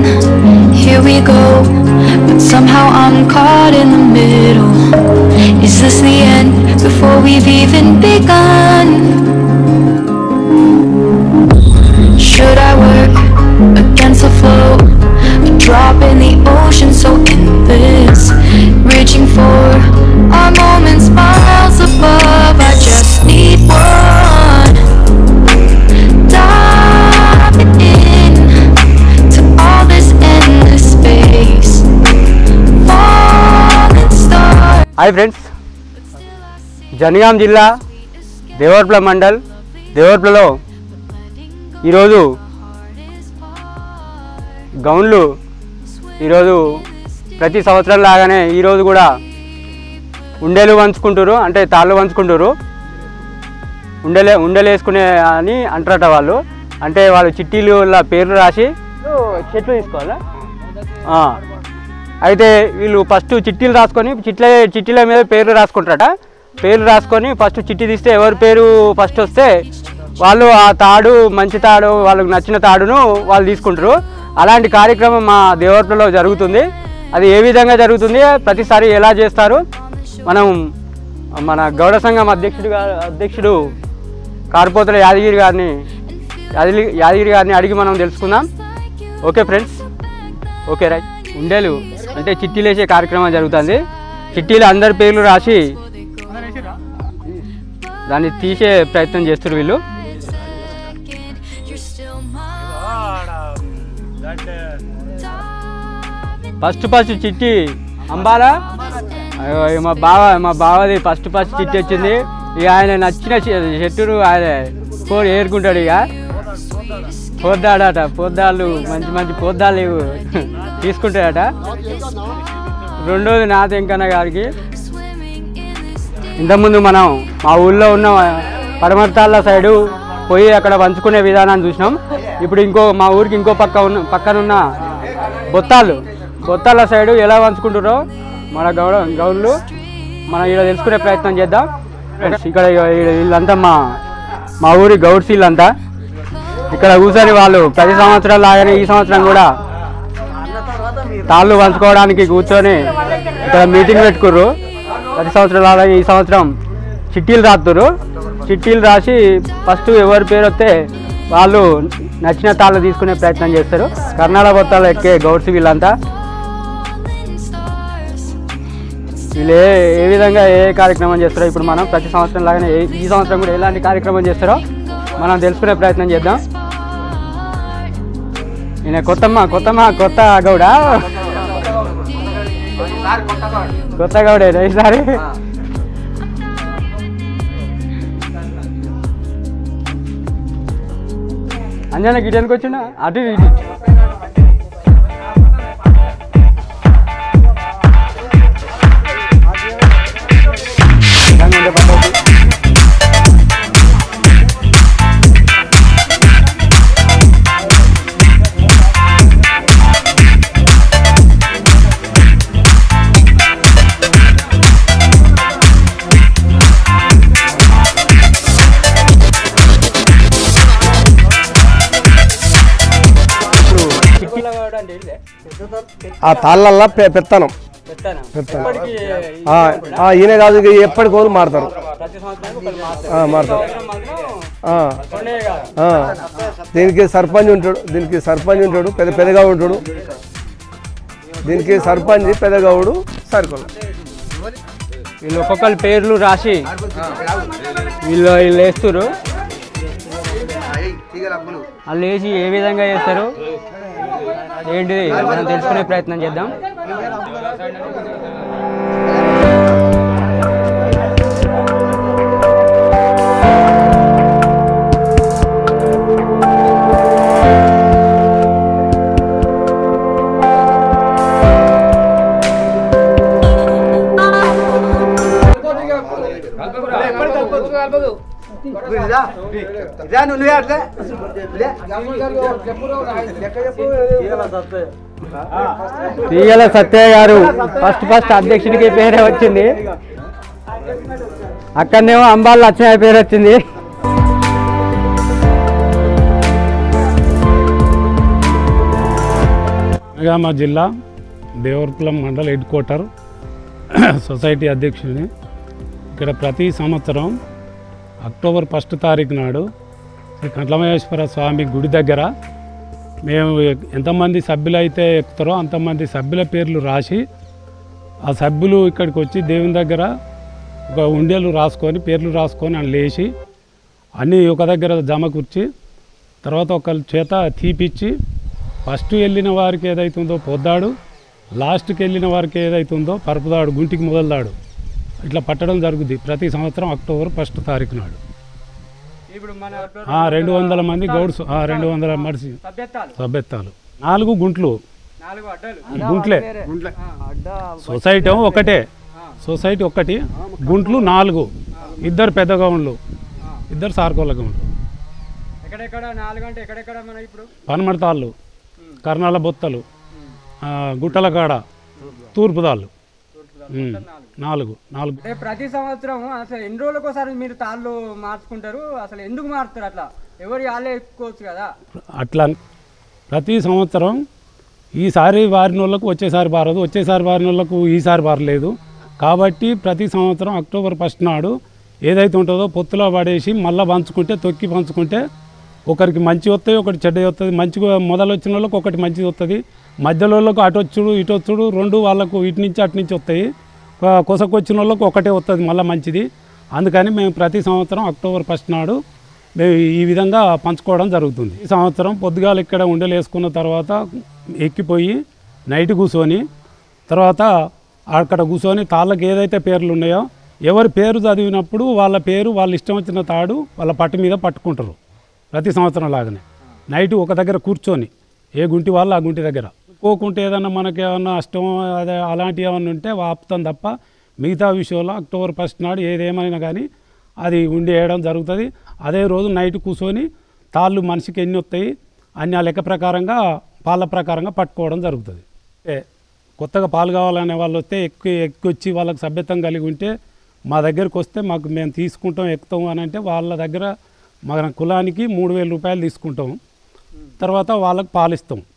here we go. But somehow I'm caught in the middle. Is this the end before we've even begun? Should I work against the flow? A drop in the ocean so endless. Reaching for our moments miles above. I just need one. Diving in to all this endless space. Falling stars. Hi friends Jangaon జిల్లా దేవర్ప్ల మండల్ దేవర్ప్లలో ఈరోజు గౌన్లు ఈరోజు ప్రతి సంవత్సరం లాగానే ఈరోజు కూడా ఉండేలు వంచుకుంటారు అంటే తాళ్ళు వంచుకుంటారు ఉండలే ఉండలు వేసుకునే అని అంటారట వాళ్ళు అంటే వాళ్ళు చిట్టీలు పేర్లు రాసి చెట్లు తీసుకోవాలా ఆ. అయితే వీళ్ళు ఫస్ట్ చిట్టీలు రాసుకొని చిట్ల చిట్టీల మీద పేర్లు రాసుకుంటారట పేర్లు రాసుకొని ఫస్ట్ చిట్టి తీస్తే ఎవరి పేరు ఫస్ట్ వస్తే వాళ్ళు ఆ తాడు మంచి తాడు వాళ్ళకి నచ్చిన తాడును వాళ్ళు తీసుకుంటారు అలాంటి కార్యక్రమం మా దేవతలో జరుగుతుంది అది ఏ విధంగా జరుగుతుంది ప్రతిసారి ఎలా చేస్తారు మనం మన గౌడ సంఘం అధ్యక్షుడు గా- అధ్యక్షుడు కార్పోతల యాదగిరి గారిని యాదగిరి యాదగిరి గారిని అడిగి మనం తెలుసుకుందాం ఓకే ఫ్రెండ్స్ ఓకే రైట్ ఉండేలు అంటే చిట్టీలు వేసే కార్యక్రమం జరుగుతుంది చిట్టీలు అందరి పేర్లు రాసి దాన్ని తీసే ప్రయత్నం చేస్తారు వీళ్ళు You're still mine. First first చిట్టి అంబాలా అయ్యో, ఇక మా బావ మా బావది ఫస్ట్ ఫస్ట్ చిట్టి వచ్చింది ఇక ఆయన నచ్చిన చె- చెట్టును ఆయన కోరి ఏరుకుంటాడు ఇక పోద్దాడట పోద్దాళ్ళు మంచి మంచి పోద్దాలు ఇవి తీసుకుంటాడట రెండోది నాథ వెంకన్న గారికి ఇంతకుముందు మనం మా ఊళ్ళో ఉన్న పడమర్తాళ్ళ సైడు పోయి అక్కడ పంచుకునే విధానాన్ని చూసినాం ఇప్పుడు ఇంకో మా ఊరికి ఇంకో పక్క ఉన్న పక్కనున్న బొత్తాలు బొత్తాల సైడు ఎలా పంచుకుంటారో మన గౌడ గౌళ్ళు మనం ఇక్కడ తెలుసుకునే ప్రయత్నం చేద్దాం ఇక్కడ ఇక్కడ వీళ్ళంతా మా మా ఊరి గౌడ్స్ వీళ్ళంతా ఇక్కడ కూర్చొని వాళ్ళు ప్రతి సంవత్సరం లాగానే ఈ సంవత్సరం కూడా తాళ్ళు పంచుకోవడానికి కూర్చొని ఇక్కడ మీటింగ్ పెట్టుకుర్రు ప్రతి సంవత్సరం లాగా ఈ సంవత్సరం చిట్టీలు రాస్తుర్రు చిట్టీలు రాసి ఫస్ట్ ఎవరి పేరు వస్తే వాళ్ళు నచ్చిన తాళ్ళు తీసుకునే ప్రయత్నం చేస్తారు కర్ణాల బొత్తాలు ఎక్కే గౌడ్స్ వీళ్ళంతా వీళ్ళు ఏ ఏ విధంగా ఏ కార్యక్రమం చేస్తారో ఇప్పుడు మనం ప్రతి సంవత్సరం లాగానే ఏ- ఈ సంవత్సరం కూడా ఎలాంటి కార్యక్రమం చేస్తారో మనం తెలుసుకునే ప్రయత్నం చేద్దాం ఈయన కొత్తమ్మ కొత్తమ్మ కొత్త గౌడ కొత్త గౌడేనా ఈసారి అంజన గిటానికి వచ్చిన అటు ఇటు దాన్ని ఉండే పద్ధతి. ఇప్పుడు చిట్టీల గౌడ అంటే ఇల్లే? ఆ తాళ్ళల్లా పె- పెత్తనం పెత్తనా? పెత్తనం. ఎప్పటికీ ఆ, ఆ, ఈయన కాదు ఇక ఎప్పటి కోలు మారుతారు ప్రతి సంవత్సరానికి ఒకరు మారుతారు. ఆ, మారుతారు సంవత్సరం మాత్రం ఆ, కొన్నే కాదు. ఆ. దీనికి సర్పంచ్ ఉంటాడు దీనికి సర్పంచ్ ఉంటాడు పెద్ద పెద్దగా ఉంటాడు దీనికి సర్పంచ్ పెద్దగౌడు సరుకులు వీళ్ళు ఒక్కొక్కరి పేర్లు రాసి వీళ్ళు వీళ్ళు వేస్తారు వాళ్ళు వేసి ఏ విధంగా చేస్తారు ఏంటిది మనం తెలుసుకునే ప్రయత్నం చేద్దాం తీగల సత్యయ్య గారు ఫస్ట్ ఫస్ట్ అధ్యక్షుడికి పేరే వచ్చింది అక్కడనేమో అంబాల్ లక్ష్మయ్య పేరు వచ్చింది జనగామ జిల్లా Devarapuram mandal head quarter society అధ్యక్షుడిని ఇక్కడ ప్రతి సంవత్సరం అక్టోబర్ ఫస్ట్ తారీఖు నాడు శ్రీ కంట్లమహేశ్వర స్వామి గుడి దగ్గర మేము ఎంతమంది సభ్యులు అయితే ఎక్కుతారో అంతమంది సభ్యుల పేర్లు రాసి ఆ సభ్యులు ఇక్కడికి వచ్చి దేవుని దగ్గర ఒక ఉండేలు రాసుకొని పేర్లు రాసుకొని అని లేచి అన్నీ ఒక దగ్గర జమ కూర్చి తర్వాత ఒకరి చేత తీపిచ్చి ఫస్ట్ వెళ్ళిన వారికి ఏదైతుందో పొద్దాడు లాస్ట్కి వెళ్ళిన వారికి ఏదైతుందో పరుపుదాడు గుంటికి మొదలుదాడు ఇట్లా పట్టడం జరుగుద్ది ప్రతి సంవత్సరం అక్టోబర్ ఫస్ట్ తారీఖు నాడు ఇప్పుడు మన ఆ, రెండు వందల మంది గౌడ్స్ ఆ, రెండు వందల మనిషి సభ్యత్వాలు సభ్యత్వాలు నాలుగు గుంట్లు నాలుగు అడ్డలు గుంట్లే సొసైటీ ఏమో ఒకటే సొసైటీ ఒకటి గుంట్లు నాలుగు ఇద్దరు పెద్ద గౌండ్లు ఇద్దరు సార్కోల గౌండ్లు ఎక్కడెక్కడ నాలుగు అంటే ఎక్కడెక్కడ మన ఇప్పుడు పనమడతాళ్ళు కర్నాల బొత్తలు ఆ, గుట్టల కాడ తూర్పుదాళ్ళు ఉమ్, నాలుగు నాలుగు అంటే ప్రతి సంవత్సరం అసలు ఎన్ని రోజులకు ఒకసారి మీరు తాళ్ళు మార్చుకుంటారు అసలు ఎందుకు మారుతారు అట్లా ఎవరు వాళ్ళే ఎక్కుకోవచ్చు కదా అట్లా ప్రతి సంవత్సరం ఈసారి వారిన వాళ్ళకు వచ్చేసారి బారదు వచ్చేసారి వారిన వాళ్ళకు ఈసారి బారలేదు కాబట్టి ప్రతి సంవత్సరం అక్టోబర్ ఫస్ట్ నాడు ఏదైతే ఉంటుందో పొత్తులో పడేసి మళ్ళీ పంచుకుంటే తొక్కి పంచుకుంటే ఒకరికి మంచి వస్తాయి ఒకటి చెడ్డ వస్తుంది మంచిగా మొదలు వచ్చిన వాళ్ళకి ఒకటి మంచిది వస్తుంది మధ్యలో వాళ్ళకు అటు వచ్చుడు ఇటు వచ్చుడు రెండు వాళ్ళకు ఇటు నుంచి అటు నుంచి వస్తాయి కొ- కొసకు వచ్చిన వాళ్ళకు ఒకటే వస్తుంది మళ్ళీ మంచిది అందుకని మేము ప్రతి సంవత్సరం అక్టోబర్ ఫస్ట్ నాడు మేము ఈ విధంగా పంచుకోవడం జరుగుతుంది ఈ సంవత్సరం పొద్దుగాలు ఇక్కడ ఉండలు వేసుకున్న తర్వాత ఎక్కిపోయి నైట్ కూర్చొని తర్వాత అక్కడ కూర్చొని తాళ్ళకి ఏదైతే పేర్లు ఉన్నాయో ఎవరి పేరు చదివినప్పుడు వాళ్ళ పేరు వాళ్ళ ఇష్టం వచ్చిన తాడు వాళ్ళ పట్టు మీద పట్టుకుంటారు ప్రతి సంవత్సరం లాగానే నైట్ ఒక దగ్గర కూర్చొని ఏ గుంటి వాళ్ళు ఆ గుంటి దగ్గర పోకుంటే ఏదన్నా మనకి ఏమన్నా అష్టం అదే అలాంటివి ఏమన్నా ఉంటే ఆపుతాం తప్ప మిగతా విషయంలో అక్టోబర్ ఫస్ట్ నాడు ఏదేమైనా కానీ అది ఉండి వేయడం జరుగుతుంది అదే రోజు నైట్ కూర్చొని తాళ్ళు మనిషికి ఎన్ని వస్తాయి అన్ని ఆ లెక్క ప్రకారంగా పాల ప్రకారంగా పట్టుకోవడం జరుగుతుంది ఏ, కొత్తగా పాలు కావాలనే వాళ్ళు వస్తే ఎక్కువ ఎక్కువ వచ్చి వాళ్ళకి సభ్యత్వం కలిగి ఉంటే మా దగ్గరికి వస్తే మాకు మేము తీసుకుంటాం ఎక్కుతాం అని అంటే వాళ్ళ దగ్గర మన కులానికి మూడు వేల రూపాయలు తీసుకుంటాం తర్వాత వాళ్ళకి పాలిస్తాం